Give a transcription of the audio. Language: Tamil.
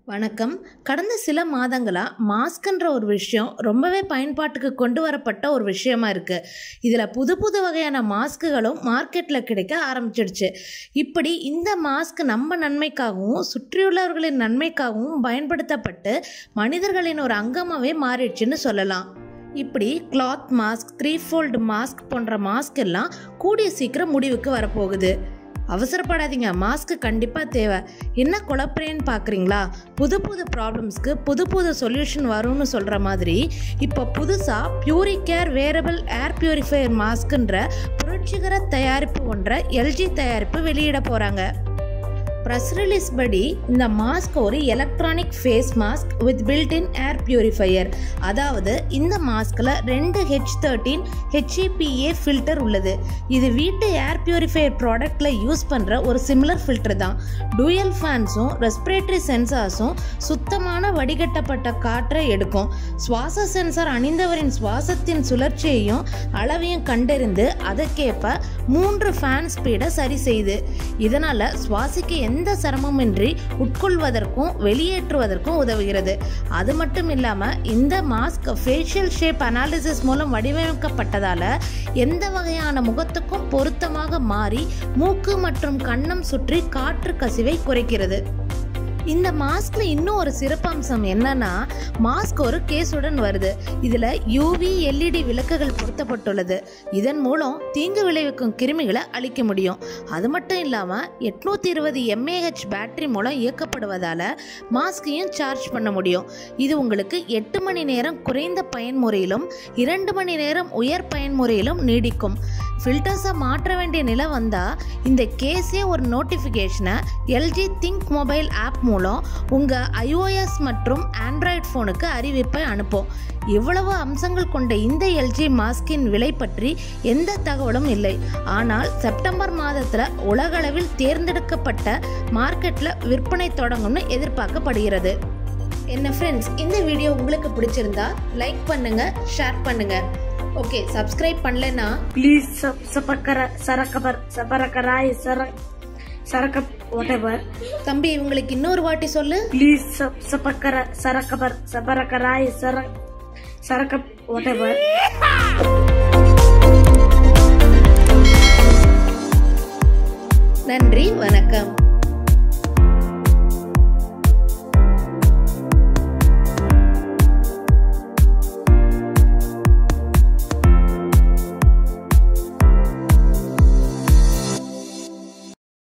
வணக்கம் கடந்த சில மாதங்களாக மாஸ்க்ன்ற ஒரு விஷயம் ரொம்பவே பயன்பாட்டுக்கு கொண்டு வரப்பட்ட ஒரு விஷயமா இருக்குது இதில் புது புது வகையான மாஸ்க்குகளும் மார்க்கெட்டில் கிடைக்க ஆரம்பிச்சிடுச்சு இப்படி இந்த மாஸ்க் நம்ம நன்மைக்காகவும் சுற்றியுள்ளவர்களின் நன்மைக்காகவும் பயன்படுத்தப்பட்டு மனிதர்களின் ஒரு அங்கமாகவே மாறிடுச்சுன்னு சொல்லலாம் இப்படி cloth mask three fold mask போன்ற மாஸ்க் எல்லாம் கூடிய சீக்கிரம் முடிவுக்கு வரப்போகுது அவசரப்படாதீங்க மாஸ்க் கண்டிப்பாக தேவை என்ன குழப்பறேன்னு பார்க்குறீங்களா புது புது ப்ராப்ளம்ஸ்க்கு புது புது சொல்யூஷன் வரும்னு சொல்கிற மாதிரி இப்போ புதுசாக பியூரிகேர் வேரபிள் ஏர் பியூரிஃபையர் மாஸ்க்குன்ற புரட்சிகர தயாரிப்பு ஒன்றை எல்ஜி தயாரிப்பு வெளியிட போகிறாங்க ப்ரெஸ் ரிலீஸ் படி இந்த மாஸ்க் ஒரு electronic face mask with built-in air purifier அதாவது இந்த மாஸ்கில் ரெண்டு ஹெச் தேர்ட்டீன் ஹெச்இபிஏ ஃபில்டர் உள்ளது இது வீட்டு ஏர் பியூரிஃபையர் ப்ராடக்டில் யூஸ் பண்ணுற ஒரு சிமிலர் ஃபில்டர் தான் டூயல் ஃபேன்ஸும் ரெஸ்பிரேட்டரி சென்சார்ஸும் சுத்தமான வடிகட்டப்பட்ட காற்றை எடுக்கும் சுவாச சென்சார் அணிந்தவரின் சுவாசத்தின் சுழற்சியையும் அளவையும் கண்டறிந்து அதற்கேற்ப மூன்று ஃபேன் ஸ்பீடை சரி செய்து இதனால் சுவாசிக்க எந்த சிரமமின்றி உட்கொள்வதற்கும் வெளியேற்றுவதற்கும் உதவுகிறது அது மட்டும் இல்லாமல் இந்த மாஸ்க் ஃபேஷியல் ஷேப் அனாலிசிஸ் மூலம் வடிவமைக்கப்பட்டதால் எந்த வகையான முகத்துக்கும் பொருத்தமாக மாறி மூக்கு மற்றும் கன்னம் சுற்றி காற்று கசிவை குறைக்கிறது இந்த மாஸ்க்ல இன்னும் ஒரு சிறப்பம்சம் என்னன்னா மாஸ்க் ஒரு கேஸுடன் வருது இதுல யூவி எல்இடி விளக்குகள் பொருத்தப்பட்டுள்ளது இதன் மூலம் தீங்கு விளைவிக்கும் கிருமிகளை அழிக்க முடியும் அது மட்டும் இல்லாம எட்நூத்தி இருபது எம்ஏஹெச் பேட்டரி மூலம் இயக்கப்படுவதால மாஸ்கையும் சார்ஜ் பண்ண முடியும் இது உங்களுக்கு எட்டு மணி நேரம் குறைந்த பயன்முறையிலும் இரண்டு மணி நேரம் உயர் பயன்முறையிலும் நீடிக்கும் ஃபில்டர்ஸை மாற்ற வேண்டிய நிலை வந்தால் இந்த கேஸே ஒரு நோட்டிஃபிகேஷனை எல்ஜி திங்க் மொபைல் ஆப் மூலம் உங்கள் ஐஓஎஸ் மற்றும் ஆண்ட்ராய்ட் ஃபோனுக்கு அறிவிப்பை அனுப்பும் இவ்வளவு அம்சங்கள் கொண்ட இந்த எல்ஜி மாஸ்கின் விலை பற்றி எந்த தகவலும் இல்லை ஆனால் செப்டம்பர் மாதத்தில் உலகளவில் தேர்ந்தெடுக்கப்பட்ட மார்க்கெட்டில் விற்பனை தொடங்கும்னு எதிர்பார்க்கப்படுகிறது என்ன ஃப்ரெண்ட்ஸ் இந்த வீடியோ உங்களுக்கு பிடிச்சிருந்தா லைக் பண்ணுங்க ஷேர் பண்ணுங்க ஓகே சப்ஸ்கிரைப் பண்ணலனா Please sub sabakara sarakabar sabarakarai sarak sarakap whatever. தம்பி இவங்களுக்கு இன்னொரு வாட்டி சொல்லு Please sub sabakara sarakabar sabarakarai sarak sarakap whatever. நன்றி வணக்கம்